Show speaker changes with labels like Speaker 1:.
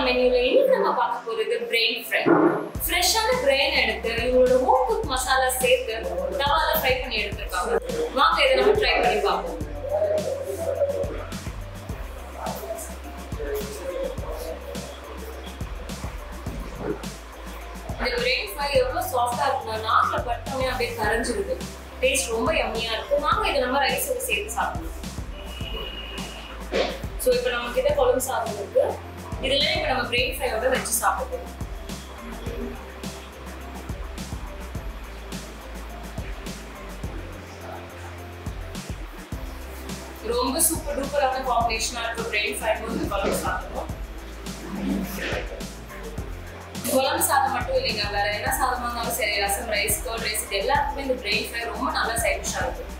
Speaker 1: மெனுல இன்னைக்கு நம்ம பார்க்க போறது பிரெயின் ஃப்ரை ஃப்ரெஷ்ஷான பிரெயின் எடுத்து இவங்களோட ஹோம் குக் மசாலா சேர்த்து தவால ஃப்ரை பண்ணி எடுத்திருக்காங்க வாங்க இதை நம்ம ட்ரை பண்ணி பார்ப்போம் இந்த பிரெயின் ஃப்ரை எவ்வளோ சாஃப்டா இருக்குன்னா நாக்கில் பட்டோன்னே அப்படியே கரைஞ்சிருது டேஸ்ட் ரொம்ப யம்மியா இருக்கும் வாங்க இதை நம்ம ரைஸோட சேர்த்து சாப்பிடலாம் ஸோ இப்போ நம்ம கிட்ட குழம்பு சாதம் இருக்கு இதுல இப்போ நம்ம பிரெயின் ஃப்ரையோட வச்சு சாப்பிடுவோம் ரொம்ப சூப்பர் டூப்பரான காம்பினேஷனா இருக்கு பிரெயின் ஃப்ரை வந்து குழம்பு சாதம் குழம்பு சாதம் மட்டும் இல்லைங்க வேற என்ன சாதமா இருந்தாலும் சரி ரசம் ரைஸ் கர்ட் ரைஸ் இது எல்லாத்துக்குமே இந்த பிரெயின் ஃப்ரை ரொம்ப நல்லா சைடிஷா இருக்கு